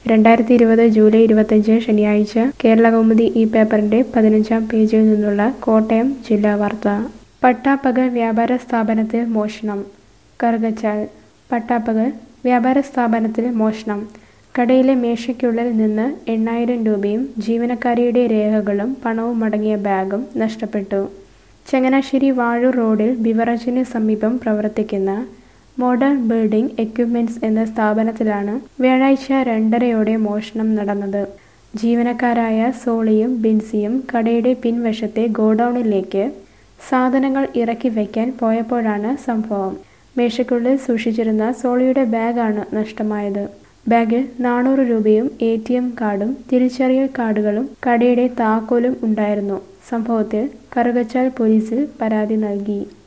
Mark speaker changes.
Speaker 1: രണ്ടായിരത്തി ഇരുപത് ജൂലൈ ഇരുപത്തഞ്ച് ശനിയാഴ്ച കേരളകൗമുദി ഈ പേപ്പറിന്റെ പതിനഞ്ചാം പേജിൽ നിന്നുള്ള കോട്ടയം ജില്ലാ വാർത്ത പട്ടാപ്പകൽ വ്യാപാര സ്ഥാപനത്തിൽ മോഷണം കറുകച്ചാൽ പട്ടാപ്പകൽ വ്യാപാര സ്ഥാപനത്തിൽ മോഷണം കടയിലെ മേശയ്ക്കുള്ളിൽ നിന്ന് എണ്ണായിരം രൂപയും ജീവനക്കാരിയുടെ രേഖകളും പണവും അടങ്ങിയ ബാഗും നഷ്ടപ്പെട്ടു ചങ്ങനാശ്ശേരി വാഴൂർ റോഡിൽ ബിവറേജിന് സമീപം പ്രവർത്തിക്കുന്ന മോഡേൺ ബിൽഡിംഗ് എക്യുപ്മെന്റ്സ് എന്ന സ്ഥാപനത്തിലാണ് വ്യാഴാഴ്ച രണ്ടരയോടെ മോഷണം നടന്നത് ജീവനക്കാരായ സോളിയും ബിൻസിയും കടയുടെ പിൻവശത്തെ ഗോഡൌണിലേക്ക് സാധനങ്ങൾ ഇറക്കി വയ്ക്കാൻ പോയപ്പോഴാണ് സംഭവം മേശയ്ക്കുള്ളിൽ സൂക്ഷിച്ചിരുന്ന സോളിയുടെ ബാഗാണ് നഷ്ടമായത് ബാഗിൽ നാനൂറ് രൂപയും എ ടി എം കാർഡും തിരിച്ചറിയൽ കാർഡുകളും കടയുടെ താക്കോലും ഉണ്ടായിരുന്നു സംഭവത്തിൽ കറുകച്ചാൽ പോലീസിൽ പരാതി നൽകി